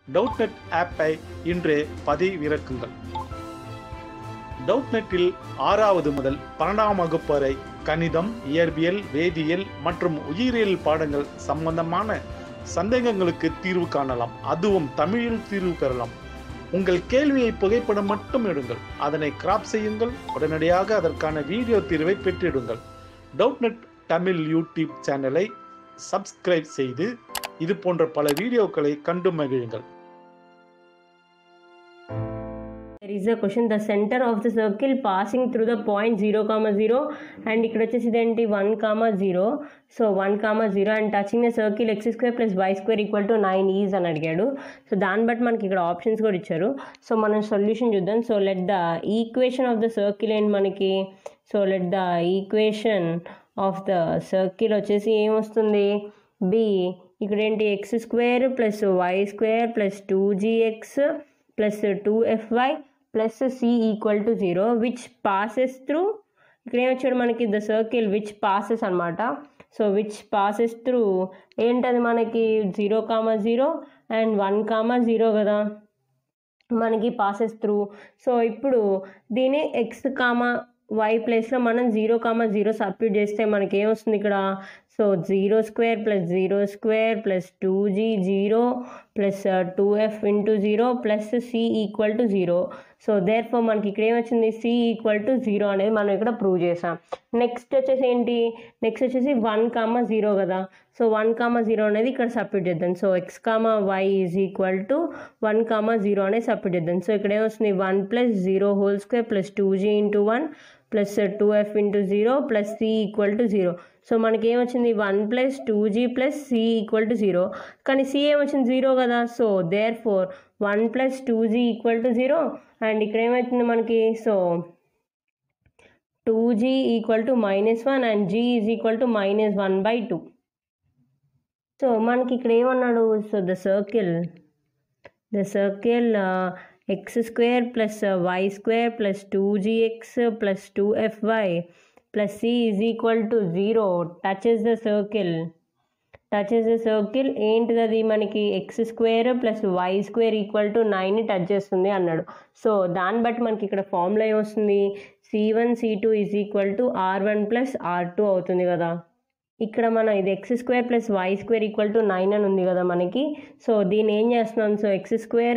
doubt net ஆப்பை இன்றே பதிவிறக்குங்கள் doubt நெட்டில் ஆறாவது முதல் பன்னெண்டாம் வகுப்பு வரை கணிதம் இயற்பியல் வேதியியல் மற்றும் உயிரியல் பாடங்கள் சம்பந்தமான சந்தேகங்களுக்கு தீர்வு காணலாம் அதுவும் தமிழில் தீர்வு பெறலாம் உங்கள் கேள்வியை புகைப்படம் மட்டும் எடுங்கள் அதனை கிராப் செய்யுங்கள் உடனடியாக அதற்கான வீடியோ தீர்வை பெற்றிடுங்கள் டவுட் நெட் தமிழ் யூடியூப் சேனலை சப்ஸ்கிரைப் செய்து இது போன்ற பல வீடியோக்களை கண்டு மகிழுங்கள் There is a question the center of the circle passing through the point 0 comma 0 and ఇక్కడ వచ్చేసి ఇదేంటి one comma zero so one comma zero and touching the circle x square plus y square equal to nine is అని అడిగాడు so దాన్ని బట్టి మనకి ఇక్కడ options కూడా ఇచ్చారు సో మనం సొల్యూషన్ చూద్దాం so let the equation of the circle ఏంటి మనకి so let the equation of the circle వచ్చేసి ఏమొస్తుంది బి ఇక్కడ ఏంటి x square plus y square plus two g x plus two f y plus c equal to zero which passes through ఇక్కడ ఏమొచ్చాడు మనకి the circle which passes అనమాట so which passes through ఏంటది మనకి zero comma zero and one comma zero కదా మనకి passes through so ఇప్పుడు దీని ఎక్స్ కామా వై ప్లేస్లో మనం జీరో కామా జీరో సబ్స్టిట్యూట్ చేస్తే మనకి ఏమొస్తుంది ఇక్కడ so zero square plus zero square plus two g zero plus two f into zero plus c equal to zero so therefore మనకి ఇక్కడ ఏమొచ్చింది సి ఈక్వల్ టు జీరో అనేది మనం ఇక్కడ ప్రూవ్ చేసాం నెక్స్ట్ వచ్చేసి ఏంటి నెక్స్ట్ వచ్చేసి వన్ కామా జీరో కదా సో వన్ కామా జీరో అనేది ఇక్కడ సబ్స్టిట్యూట్ చేద్దాం so x comma y is equal to one comma zero అనేది సబ్స్టిట్యూట్ చేద్దాం సో ఇక్కడ ఏమొస్తుంది one plus zero whole square plus two g into one plus two f into zero plus c equal to zero so మనకి ఏమొచ్చింది one plus two g plus c equal to zero కానీ c ఏమొచ్చింది zero కదా so therefore one plus two g equal to zero and ఇక్కడ ఏమవుతుంది మనకి so two g equal to minus one and g is equal to minus one by two so మనకి ఇక్కడ ఏమన్నాడు so the circle the circle x square plus y square plus two g x plus two f y plus c is equal to zero touches the circle touches the circle ఏంటిది అది మనకి x square plus y square equal to nine touch చేస్తుంది అన్నాడు so దాన్ని బట్టి మనకి ఇక్కడ formula ఏమొస్తుంది c one c two is equal to r one plus r two అవుతుంది కదా ఇక్కడ మన ఇది x square plus y square equal to nine అని ఉంది కదా మనకి సో దీన్ని ఏం చేస్తున్నాం so x square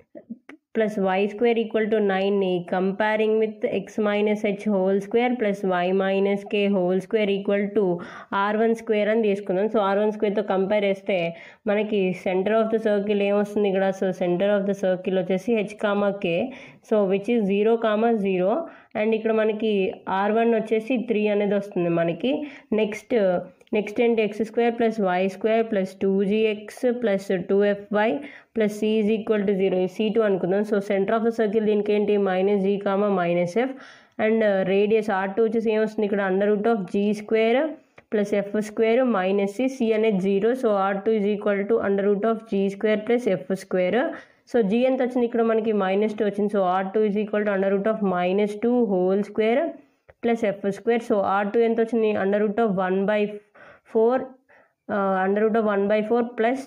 plus y square equal to నైన్ని comparing with x minus h whole square plus y minus k whole square equal to r one square అని తీసుకుందాం సో ఆర్ వన్ స్క్వేర్తో కంపేర్ చేస్తే మనకి centre of the circle ఏమొస్తుంది ఇక్కడ so centre of the circle వచ్చేసి h comma k so which is zero comma zero and ఇక్కడ మనకి ఆర్ వన్ వచ్చేసి త్రీ అనేది వస్తుంది మనకి నెక్స్ట్ నెక్స్ట్ ఏంటి x square plus y square plus two g x plus two f y plus c is equal to zero c two అనుకుందాం so centre of the circle దీనికి ఏంటి minus G comma minus f and radius r two వచ్చేసి ఏమొస్తుంది ఇక్కడ under root of g square plus F square minus c c అనేది zero so r two is equal to under root of g square plus F square so g ఎంత వచ్చింది ఇక్కడ మనకి minus two వచ్చింది so r two is equal to under root of minus two whole square plus F square so r two ఎంత వచ్చింది under root of one by four under root of one by four plus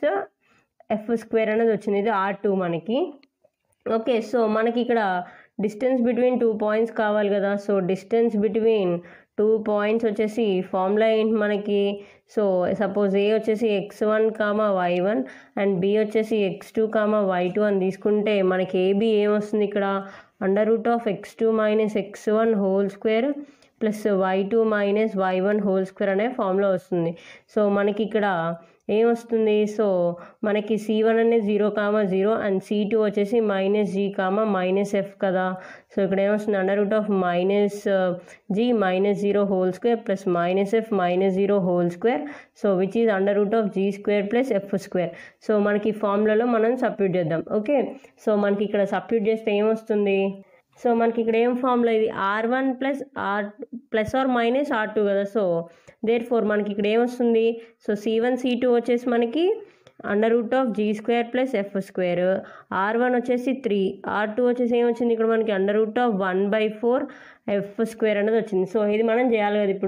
F square అనేది వచ్చింది ఇది r two మనకి okay so మనకి ఇక్కడ distance between two points కావాలి కదా so distance between two points వచ్చేసి ఫార్ములా ఏంటి మనకి సో సపోజ్ ఏ వచ్చేసి x one comma y one and B వచ్చేసి x two comma y two అని తీసుకుంటే మనకి ఏబి ఏమొస్తుంది ఇక్కడ under root of x two minus x one whole square plus y two minus y one whole square అనే formula వస్తుంది so మనకి ఇక్కడ ఏమొస్తుంది సో మనకి సి వన్ అనేది zero comma zero and c two వచ్చేసి minus G comma minus F కదా so ఇక్కడ ఏమొస్తుంది under root of minus g minus zero whole square plus minus f minus zero whole square so which is under root of g square plus F square so మనకి ఫార్ములాలో మనం substitute చేద్దాం okay so మనకి ఇక్కడ substitute చేస్తే ఏమొస్తుంది so మనకి ఇక్కడ ఏం ఫార్ములా ఇది r one plus r plus r minus r two కదా సో దేర్ ఫోర్ మనకి ఇక్కడ ఏమొస్తుంది so c one c two వచ్చేసి మనకి under root of g square plus F square r one వచ్చేసి త్రీ ఆర్ టూ వచ్చేసి ఏమొచ్చింది ఇక్కడ మనకి under root of one by four F square అనేది వచ్చింది సో ఇది మనం చేయాలి కదా ఇప్పుడు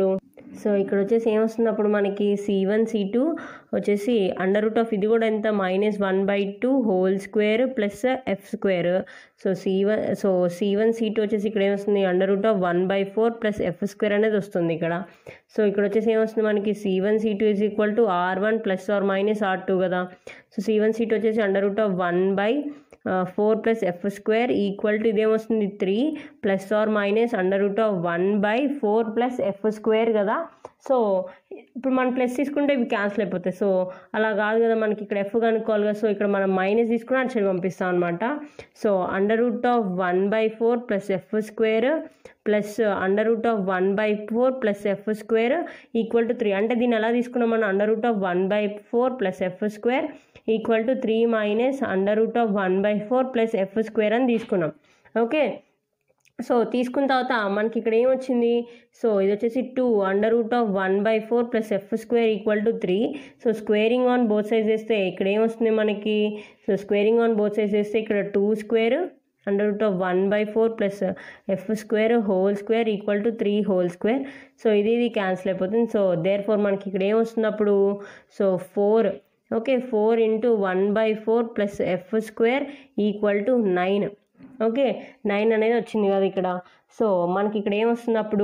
సో ఇక్కడ వచ్చేసి ఏమొస్తుంది అప్పుడు మనకి సి వన్ సి టూ వచ్చేసి అండర్ రూట్ ఆఫ్ ఇది కూడా ఎంత minus one by two whole square plus F square so c one so c one c two వచ్చేసి ఇక్కడ ఏమొస్తుంది under root of one by four plus F square అనేది వస్తుంది ఇక్కడ సో ఇక్కడ వచ్చేసి ఏమొస్తుంది మనకి c one c two is equal to r one plus r minus r two కదా so c one c two వచ్చేసి under root of one by four plus F square equal to ఇదేమొస్తుంది three plus r minus under root of one by four plus F square కదా so ఇప్పుడు మనం plus తీసుకుంటే ఇవి cancel అయిపోతాయి so అలా కాదు కదా మనకి ఇక్కడ ఎఫ్ కనుక్కోవాలి కదా సో ఇక్కడ మనం మైనస్ తీసుకుని అటు సైడ్ పంపిస్తాం అనమాట so under root of one by four plus F square plus under root of one by four plus F square equal to three అంటే దీన్ని ఎలా తీసుకున్నాం మనం under root of one by four plus F square equal to three minus under root of one by four plus F square అని తీసుకున్నాం okay so తీసుకున్న తర్వాత మనకి ఇక్కడ ఏమొచ్చింది సో ఇది వచ్చేసి two under root of one by four plus F square equal to three so squaring on both సైజ్ వేస్తే ఇక్కడ ఏమొస్తుంది మనకి సో స్క్వేరింగ్ ఆన్ బోత్ సైజ్ వేస్తే ఇక్కడ two square under root of one by four plus F square whole square equal to three whole square so ఇది ఇది క్యాన్సిల్ అయిపోతుంది సో దేర్ ఫోర్ మనకి ఇక్కడ ఏమొస్తుంది అప్పుడు so four okay four into one by four plus F square equal to nine okay nine అనేది వచ్చింది కదా ఇక్కడ సో మనకి ఇక్కడ ఏమొస్తుంది అప్పుడు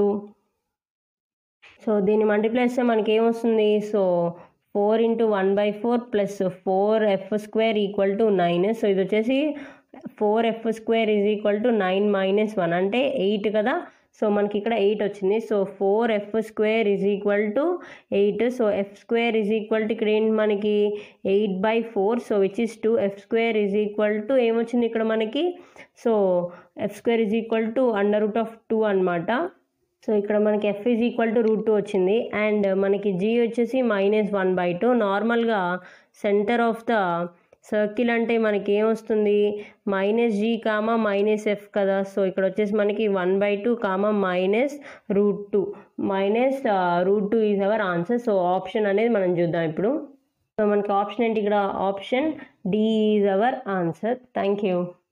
సో దీన్ని మల్టిప్లై చేస్తే మనకి ఏమొస్తుంది so four into one by four plus four F square equal to nine so ఇది వచ్చేసి four F square is equal to nine minus one అంటే ఎయిట్ కదా సో మనకి ఇక్కడ ఎయిట్ వచ్చింది so four F square is equal to eight so F square is equal to ఇక్కడ ఏంటి మనకి eight by four so which is two F square is equal to ఏమొచ్చింది ఇక్కడ మనకి so F square is equal to under root of two అనమాట so ఇక్కడ మనకి F is equal to root two వచ్చింది అండ్ మనకి జీ వచ్చేసి minus one by two నార్మల్గా సెంటర్ ఆఫ్ ద సర్కిల్ అంటే మనకి ఏమొస్తుంది minus G comma minus F కదా సో ఇక్కడ వచ్చేసి మనకి one by two comma minus root two minus root two is our answer so option అనేది మనం చూద్దాం ఇప్పుడు సో మనకి ఆప్షన్ ఏంటి ఇక్కడ option D is our answer thank you